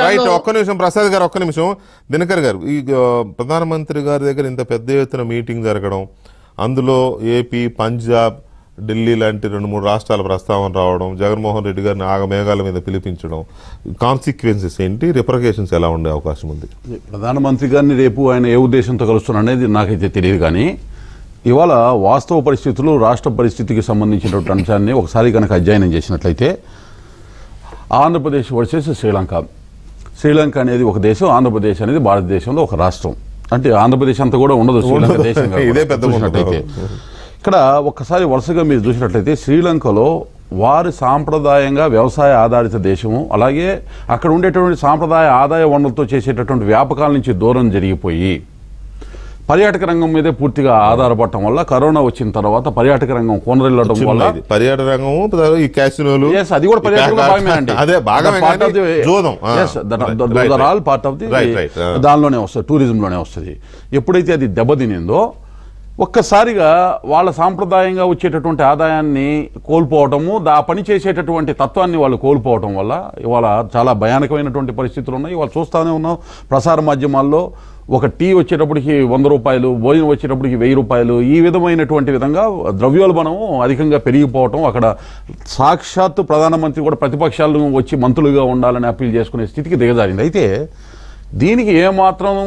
Right ఒక్క నిమిషం ప్రసాద్ గారు ఒక్క నిమిషం దినకర్ గారు ఈ ఆ, ప్రధానమంత్రి గారి దగ్గర ఇంత పెద్ద ఎత్తున మీటింగ్ జరగడం అందులో ఏపీ పంజాబ్ ఢిల్లీ లాంటి రెండు మూడు రాష్ట్రాల ప్రస్తావన రావడం జగన్మోహన్ రెడ్డి గారిని ఆగమేఘాల మీద పిలిపించడం కాన్సిక్వెన్సెస్ ఏంటి రిప్రకేషన్స్ ఎలా ఉండే అవకాశం ఉంది ప్రధానమంత్రి గారిని రేపు ఆయన ఏ ఉద్దేశంతో కలుస్తున్నారు అనేది నాకైతే తెలియదు కానీ ఇవాళ వాస్తవ పరిస్థితులు రాష్ట్ర పరిస్థితికి సంబంధించినటువంటి అంశాన్ని ఒకసారి కనుక అధ్యయనం చేసినట్లయితే ఆంధ్రప్రదేశ్ వర్సెస్ శ్రీలంక శ్రీలంక అనేది ఒక దేశం ఆంధ్రప్రదేశ్ అనేది భారతదేశంలో ఒక రాష్ట్రం అంటే ఆంధ్రప్రదేశ్ అంతా కూడా ఉండదు శ్రీలంక దేశంగా ఇదే కూడా పెద్ద చూసినట్లయితే ఇక్కడ ఒక్కసారి వరుసగా మీరు చూసినట్లయితే శ్రీలంకలో వారి సాంప్రదాయంగా వ్యవసాయ ఆధారిత దేశము అలాగే అక్కడ ఉండేటువంటి సాంప్రదాయ ఆదాయ వనరులతో చేసేటటువంటి వ్యాపకాల నుంచి దూరం జరిగిపోయి పర్యాటక రంగం మీదే పూర్తిగా ఆధారపడటం వల్ల కరోనా వచ్చిన తర్వాత పర్యాటక రంగం కొనరిల్లడం వల్ల ఇది పర్యాటక రంగము ఈ క్యాసినోలు Yes, అది కూడా పర్యాటకంలో ఈ భాగమే అండి. అదే భాగమే Part of కానీ the- జూదం ఆ. Yes, that- Right, those right, are all right. part of the- Right, right, ఆ. దానిలోనే వస్తుంది టూరిజంలోనే వస్తుంది ఎప్పుడైతే అది దెబ్బతినిందో ఒక్కసారిగా వాళ్ళ సాంప్రదాయంగా వచ్చేటటువంటి ఆదాయాన్ని కోల్పోవటము దా పని చేసేటటువంటి తత్వాన్ని వాళ్ళు కోల్పోవటం వల్ల ఇవాళ చాలా భయానకమైనటువంటి పరిస్థితులు ఉన్నాయి ఇవాళ చూస్తూనే ఉన్నాం ప్రసార మాధ్యమాల్లో ఒక టీ వచ్చేటప్పటికి వంద రూపాయలు భోజనం వచ్చేటప్పటికి వెయ్యి రూపాయలు ఈ విధమైనటువంటి విధంగా ద్రవ్యోల్బణం అధికంగా పెరిగిపోవటం అక్కడ సాక్షాత్తు ప్రధానమంత్రి కూడా ప్రతిపక్షాలను వచ్చి మంత్రులుగా ఉండాలని అప్పీల్ చేసుకునే స్థితికి దిగజారింది అయితే దీనికి ఏమాత్రం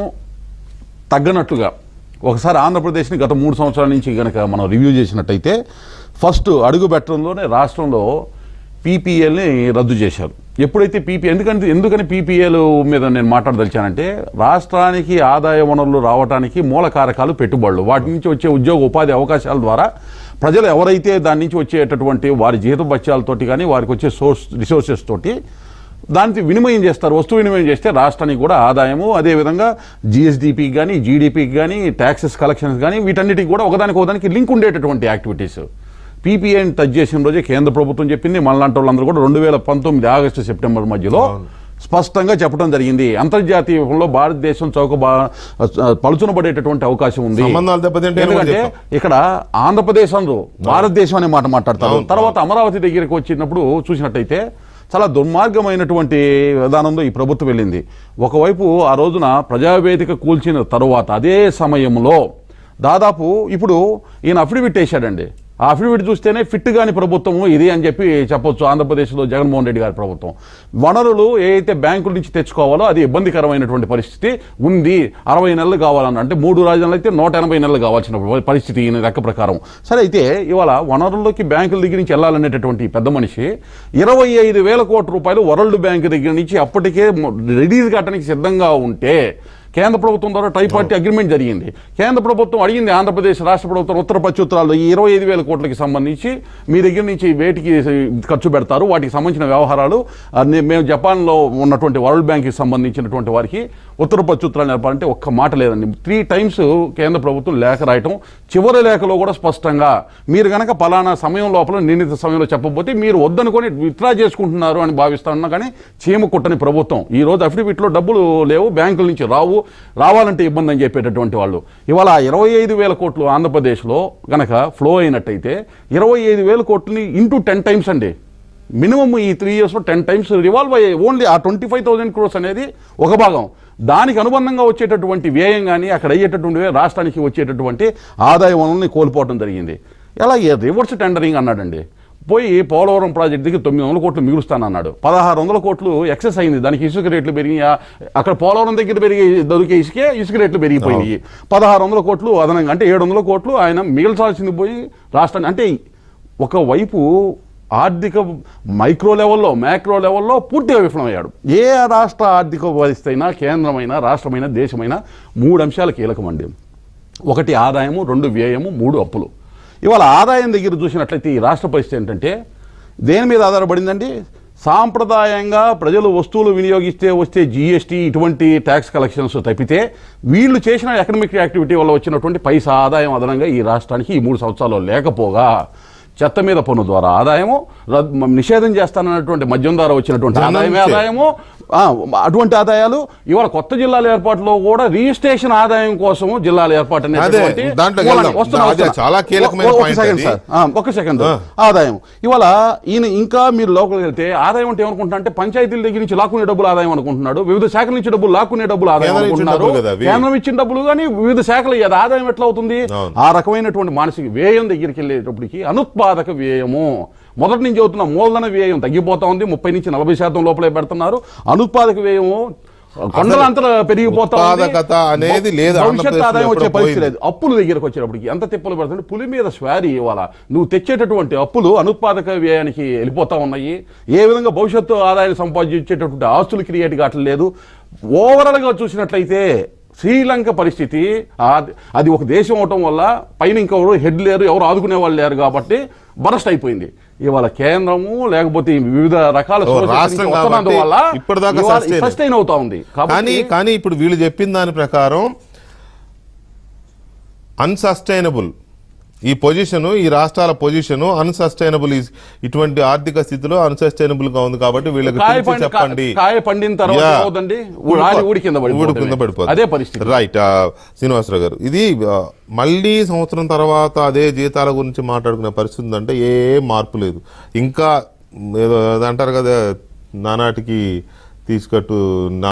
తగ్గనట్లుగా ఒకసారి ఆంధ్రప్రదేశ్ని గత మూడు సంవత్సరాల నుంచి కనుక మనం రివ్యూ చేసినట్టయితే ఫస్ట్ అడుగు పెట్టడంలోనే రాష్ట్రంలో పీపీఎల్ని రద్దు చేశారు ఎప్పుడైతే పీపీ ఎందుకంటే ఎందుకని పీపీఎల్ మీద నేను మాట్లాడదలిచానంటే రాష్ట్రానికి ఆదాయ వనరులు రావడానికి మూల కారకాలు పెట్టుబడులు వాటి నుంచి వచ్చే ఉద్యోగ ఉపాధి అవకాశాల ద్వారా ప్రజలు ఎవరైతే దాని నుంచి వచ్చేటటువంటి వారి జీత బత్యాలతోటి కానీ వారికి వచ్చే సోర్స్ రిసోర్సెస్ తోటి దానికి వినిమయం చేస్తారు వస్తు వినిమయం చేస్తే రాష్ట్రానికి కూడా ఆదాయము అదేవిధంగా జిఎస్డిపికి కానీ జీడిపికి కానీ ట్యాక్సెస్ కలెక్షన్స్ కానీ వీటన్నిటికి కూడా ఒకదానికి ఒకదానికి లింక్ ఉండేటటువంటి యాక్టివిటీస్ పీపీఐని టచ్ చేసిన రోజే కేంద్ర ప్రభుత్వం చెప్పింది మనలాంటి వాళ్ళందరూ కూడా రెండు వేల పంతొమ్మిది ఆగస్టు సెప్టెంబర్ మధ్యలో స్పష్టంగా చెప్పడం జరిగింది అంతర్జాతీయంలో భారతదేశం చౌక బా పలుచునబడేటటువంటి అవకాశం ఉంది సంబంధాలు దెబ్బతింటే అని కూడా ఎందుకంటే చెప్పాం. ఇక్కడ ఆంధ్రప్రదేశ్ అందరూ భారతదేశం అనే మాట మాట్లాడతారు అవును, తర్వాత అమరావతి దగ్గరికి వచ్చినప్పుడు చూసినట్టయితే చాలా దుర్మార్గమైనటువంటి విధానంలో ఈ ప్రభుత్వం వెళ్ళింది ఒకవైపు ఆ రోజున ప్రజావేదిక కూల్చిన తరువాత అదే సమయంలో దాదాపు ఇప్పుడు ఈయన అఫిడవిట్ వేశాడండి ఆ అఫిడవిట్ చూస్తేనే ఫిట్ కాని ప్రభుత్వము ఇది అని చెప్పి చెప్పొచ్చు ఆంధ్రప్రదేశ్లో జగన్మోహన్ రెడ్డి గారి ప్రభుత్వం వనరులు ఏ అయితే బ్యాంకుల నుంచి తెచ్చుకోవాలో అది ఇబ్బందికరమైనటువంటి పరిస్థితి ఉంది అరవై నెలలు కావాలన్న అంటే మూడు రాజధానులు అయితే నూట ఎనభై నెలలు కావాల్సిన పరిస్థితి ఈయన లెక్క ప్రకారం సరే అయితే ఇవాళ వనరుల్లోకి బ్యాంకుల దగ్గర నుంచి వెళ్ళాలనేటటువంటి ఈ పెద్ద మనిషి ఇరవై ఐదు వేల కోట్ల రూపాయలు వరల్డ్ బ్యాంక్ దగ్గర నుంచి అప్పటికే రిలీజ్ కట్టడానికి సిద్ధంగా ఉంటే కేంద్ర ప్రభుత్వం ద్వారా ట్రైపార్టీ అగ్రిమెంట్ జరిగింది కేంద్ర ప్రభుత్వం అడిగింది ఆంధ్రప్రదేశ్ రాష్ట్ర ప్రభుత్వం ఉత్తర పచ్చుత్తరాలు ఈ ఇరవై ఐదు వేల కోట్లకి సంబంధించి మీ దగ్గర నుంచి వేటికి ఖర్చు పెడతారు వాటికి సంబంధించిన వ్యవహారాలు ఆ, నే- మేము జపాన్లో ఉన్నటువంటి వరల్డ్ బ్యాంక్కి సంబంధించినటువంటి వారికి ఉత్తర పచ్చుత్తరాలు నేర్పాలంటే ఒక్క మాట లేదండి త్రీ టైమ్స్ కేంద్ర ప్రభుత్వం లేఖ రాయటం చివరి లేఖలో కూడా స్పష్టంగా మీరు గనక పలానా సమయం లోపల నిర్ణీత సమయంలో చెప్పకపోతే మీరు వద్దనుకొని విత్డ్రా చేసుకుంటున్నారు అని భావిస్తాను కానీ చీమ కుట్టని ప్రభుత్వం ఈ రోజు అఫిడవిట్లో డబ్బులు లేవు బ్యాంకుల నుంచి రావు రావాలంటే ఇబ్బంది అని చెప్పేటటువంటి వాళ్ళు ఇవాళ ఇరవై ఐదు వేల కోట్లు ఆంధ్రప్రదేశ్లో గనక ఫ్లో అయినట్టయితే ఇరవై ఐదు వేల కోట్లని ఇంటూ టెన్ టైమ్స్ అండి మినిమం ఈ త్రీ ఇయర్స్లో టెన్ టైమ్స్ రివాల్వ్ అయ్యాయి ఓన్లీ ఆ ట్వంటీ ఫైవ్ థౌసండ్ క్రోర్స్ అనేది ఒక భాగం దానికి అనుబంధంగా వచ్చేటటువంటి వ్యయం కానీ అక్కడ అయ్యేటటువంటి వ్యయం రాష్ట్రానికి వచ్చేటటువంటి ఆదాయ వనరుల్ని కోల్పోవడం జరిగింది అలాగే రివర్స్ టెండరింగ్ అన్నాడండి పోయి పోలవరం ప్రాజెక్ట్ దగ్గర తొమ్మిది వందల కోట్లు మిగులుస్తానన్నాడు పదహారు వందల కోట్లు ఎక్సెస్ అయింది దానికి ఇసుక రేట్లు పెరిగి అక్కడ పోలవరం దగ్గర పెరిగే దొరికే ఇసుకే ఇసుక రేట్లు పెరిగిపోయినాయి పదహారు వందల కోట్లు అదనంగా అంటే ఏడు వందల కోట్లు ఆయన మిగిల్చాల్సింది పోయి రాష్ట్రాన్ని అంటే ఒకవైపు ఆర్థిక మైక్రో లెవెల్లో మ్యాక్రో లెవెల్లో పూర్తిగా విఫలమయ్యాడు ఏ రాష్ట్ర ఆర్థిక పరిస్థితి అయినా కేంద్రమైన రాష్ట్రమైన దేశమైన మూడు అంశాలు కీలకమండి ఒకటి ఆదాయము రెండు వ్యయము మూడు అప్పులు ఇవాళ ఆదాయం దగ్గర చూసినట్లయితే ఈ రాష్ట్ర పరిస్థితి ఏంటంటే దేని మీద ఆధారపడిందండి సాంప్రదాయంగా ప్రజలు వస్తువులు వినియోగిస్తే వస్తే జీఎస్టీ ఇటువంటి ట్యాక్స్ కలెక్షన్స్ తప్పితే వీళ్ళు చేసిన ఎకనమిక్ యాక్టివిటీ వల్ల వచ్చినటువంటి పైసా ఆదాయం అదనంగా ఈ రాష్ట్రానికి ఈ మూడు సంవత్సరాల్లో లేకపోగా చెత్త మీద పన్ను ద్వారా ఆదాయము రద్- నిషేధం చేస్తానన్నటువంటి మద్యం ద్వారా వచ్చినటువంటి జనం ఆదాయమే చే- ఆదాయము ఆ, అటువంటి ఆదాయాలు ఇవాళ కొత్త జిల్లాల ఏర్పాటులో కూడా రిజిస్ట్రేషన్ ఆదాయం కోసం జిల్లాల ఏర్పాటు అనేటటువంటి అదే, దాంట్లోకి మూలాన్ని- వెళ్దాం. వస్తున్నా, అదే, వస్తున్నా. చాలా కీలకమైన ఒ- ఒక point సెకండ్ అది. సార్ ఆ, ఒక సెకండ్ ఆదాయం ఇవాళ ఈయన ఇంకా మీరు లోపలికి వెళ్తే ఆదాయం అంటే ఏమనుకుంటున్నా అంటే పంచాయతీల దగ్గర నుంచి లాక్కునే డబ్బులు ఆదాయం అనుకుంటున్నాడు వివిధ శాఖల నుంచి డబ్బులు లాక్కునే డబ్బులు ఆదాయం కేంద్రం ఇచ్చిన అనుకుంటున్నారు డబ్బులు కదా అవి. కేంద్రం ఇచ్చిన డబ్బులు కానీ వివిధ శాఖలు అది ఆదాయం ఎట్లా అవుతుంది అవును. ఆ రకమైనటువంటి మానసిక వ్యయం దగ్గరికి వెళ్ళేటప్పటికి అనుత్పాదక వ్యయము మొదటి నుంచి అవుతున్న మూలధన వ్యయం తగ్గిపోతా ఉంది ముప్పై నుంచి నలభై శాతం లోపలే పెడుతున్నారు అనుత్పాదక వ్యయము కొండలంతా పెరిగిపోతా ఉంది. ఉత్పాదకత అనేది లేదు. భవిష్యత్ ఆంధ్రప్రదేశ్లో ఆదాయం వచ్చే ఎప్పుడో పరిస్థితి పోయింది. లేదు అప్పుల దగ్గరకు వచ్చేటప్పటికి ఎంత తిప్పలు పడుతుంది పులి మీద స్వారీ ఇవ్వాల నువ్వు తెచ్చేటటువంటి అప్పులు అనుత్పాదక వ్యయానికి వెళ్ళిపోతా ఉన్నాయి ఏ విధంగా భవిష్యత్తు ఆదాయాన్ని సంపాదించేటటువంటి ఆస్తులు క్రియేట్ కావట్లేదు ఓవరాల్గా చూసినట్లయితే శ్రీలంక పరిస్థితి ఆ- అది ఒక దేశం అవటం వల్ల పైన ఇంకెవరు హెడ్ లేరు ఎవరు ఆదుకునే వాళ్ళు లేరు కాబట్టి బరస్ట్ అయిపోయింది ఇవాళ కేంద్రము లేకపోతే ఈ వివిధ రకాల ఓ, sources రాష్ట్రం నుంచి వస్తున్నందు కాబట్టి వల్ల ఇప్పటిదాకా ఇవాళ sustain. సస్టైన్ అవుతా ఉంది కానీ కాబట్టి కానీ ఇప్పుడు వీళ్ళు చెప్పిన దాని ప్రకారం అన్సస్టైనబుల్ ఈ పొజిషన్ ఈ రాష్ట్రాల పొజిషన్ అన్సస్టైనబుల్ ఇటువంటి ఆర్థిక స్థితిలో అన్సస్టైనబుల్ గా ఉంది కాబట్టి వీళ్ళకి కాయ పిలిచి పండి- చెప్పండి కాయ పండిన తర్వాత Yeah. ఏమవుతుందండి? రాలి ఊడి కింద ఊడి పడిపోవడమే. కింద పడిపోతుంది అదే పరిస్థితి. రైట్ శ్రీనివాసరావు గారు ఇది ఆ, మళ్ళీ సంవత్సరం తర్వాత అదే జీతాల గురించి మాట్లాడుకునే పరిస్థితి ఉందంటే ఏ మార్పు లేదు ఇంకా ఏదో ఏదో అంటారు కదా నానాటికి తీసుకట్టు